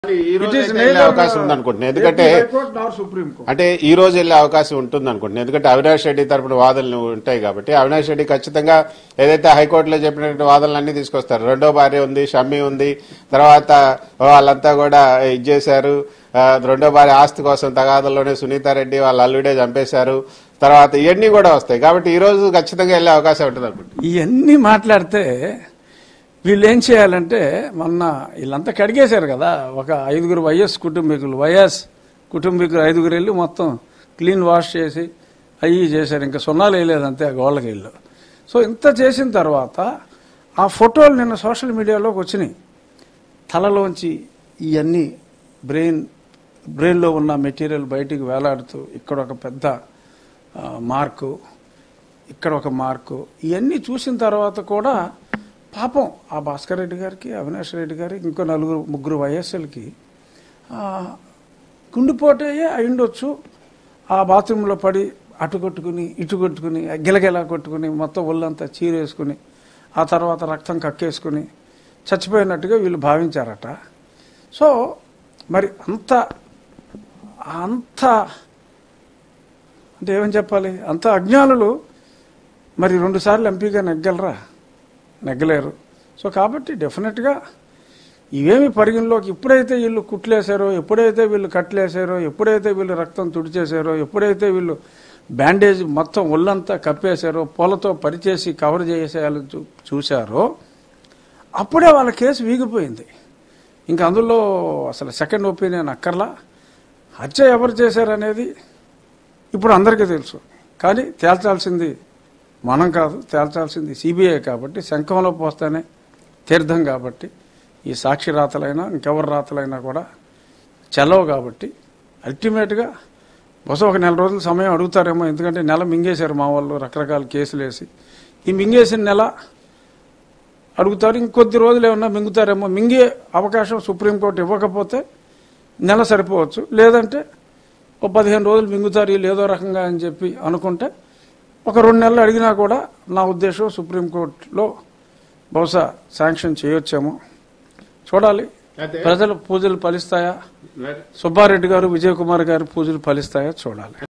ఈ రోజు It is అయితే neither, వెళ్ళే అవకాశం ఉంది అనుకుంటున్నాను ఎందుకంటే AP High Court nor Supreme Court. అంటే ఈ రోజు వెళ్ళే అవకాశం ఉంటుంది అనుకుంటున్నాను ఎందుకంటే అవినాష్ రెడ్డి తరపున వాదనలు ఉంటాయి కాబట్టి అవినాష్ రెడ్డి ఖచ్చితంగా ఏదైతే హైకోర్టులో చెప్పినటువంటి వాదనలన్నీ తీసుకొస్తారు రెండో భార్య ఉంది షమ్మి ఉంది తర్వాత వాళ్ళంతా కూడా ఇది చేశారు ఆ, రెండో భార్య ఆస్తి కోసం తగాదంలోనే సునీతారెడ్డి వాళ్ళ అల్లుడే చంపేశారు తర్వాత ఇవన్నీ కూడా వస్తాయి కాబట్టి ఈ రోజు ఖచ్చితంగా వెళ్ళే అవకాశం ఉంటుంది అనుకుంటున్నాను ఇవన్నీ మాట్లాడితే వీళ్ళు ఏం చేయాలంటే మొన్న వీళ్ళంతా కడిగేశారు కదా ఒక ఐదుగురు వైఎస్ కుటుంబీకులు వైఎస్ కుటుంబీకులు ఐదుగురు వెళ్ళి మొత్తం క్లీన్ వాష్ చేసి అయ్యి చేశారు ఇంకా సున్నాలు వేయలేదు అంతే ఆ గోళ్ళకి వెళ్ళు సో ఇంత చేసిన తర్వాత ఆ ఫోటోలు నిన్న సోషల్ మీడియాలోకి వచ్చినాయి తలలోంచి ఇవన్నీ బ్రెయిన్ బ్రెయిన్లో ఉన్న మెటీరియల్ బయటికి వేలాడుతూ ఇక్కడ ఒక పెద్ద ఆ, మార్కు ఇక్కడ ఒక మార్కు ఇవన్నీ చూసిన తర్వాత కూడా పాపం ఆ భాస్కర్ రెడ్డి గారికి అవినాష్ రెడ్డి గారికి ఇంకో నలుగురు ముగ్గురు వైఎస్ఎల్కి గుండెపోటే అయిండొచ్చు ఆ బాత్రూంలో పడి అటు కొట్టుకుని ఇటు కొట్టుకుని గిలగిలా కొట్టుకుని మొత్తం ఒళ్ళంతా చీరేసుకుని ఆ తర్వాత రక్తం కక్కేసుకుని చచ్చిపోయినట్టుగా వీళ్ళు భావించారట సో మరి అంత అంత అంటే ఏమని చెప్పాలి అంత అజ్ఞానులు మరి రెండుసార్లు ఎంపీగా నెగ్గలరా నెగ్గలేరు సో కాబట్టి డెఫినెట్గా ఇవేమి పరిగణలోకి ఎప్పుడైతే వీళ్ళు కుట్లేశారో ఎప్పుడైతే వీళ్ళు కట్లేశారో ఎప్పుడైతే వీళ్ళు రక్తం తుడిచేశారో ఎప్పుడైతే వీళ్ళు బ్యాండేజ్ మొత్తం ఒళ్ళంతా కప్పేశారో పూలతో పరిచేసి కవర్ చేసేయాలని చూ చూశారో అప్పుడే వాళ్ళ కేసు వీగిపోయింది ఇంకా అందులో అసలు సెకండ్ ఒపీనియన్ అక్కర్లా హత్య ఎవరు చేశారనేది ఇప్పుడు అందరికీ తెలుసు కానీ తేల్చాల్సింది మనం కాదు తేల్చాల్సింది సిబిఐ కాబట్టి శంఖంలో పోస్తేనే తీర్థం కాబట్టి ఈ సాక్షి రాతలైనా ఇంకెవరి రాతలైనా కూడా చెల్లవు కాబట్టి అల్టిమేట్గా బహుశా ఒక నెల రోజుల సమయం అడుగుతారేమో ఎందుకంటే నెల మింగేశారు మా వాళ్ళు రకరకాల కేసులు వేసి ఈ మింగేసిన నెల అడుగుతారు ఇంకొద్ది రోజులు ఏమన్నా మింగుతారేమో మింగే అవకాశం సుప్రీంకోర్టు ఇవ్వకపోతే నెల సరిపోవచ్చు లేదంటే ఓ పదిహేను రోజులు మింగుతారు వీళ్ళు ఏదో రకంగా అని చెప్పి అనుకుంటే ఒక రెండు నెలలు అడిగినా కూడా నా ఉద్దేశం సుప్రీంకోర్టులో బహుశా శాంక్షన్ చేయొచ్చేమో చూడాలి అయితే- ప్రజల పూజలు ఫలిస్తాయా సుబ్బారెడ్డి గారు విజయ్ కుమార్ గారి పూజలు ఫలిస్తాయా చూడాలి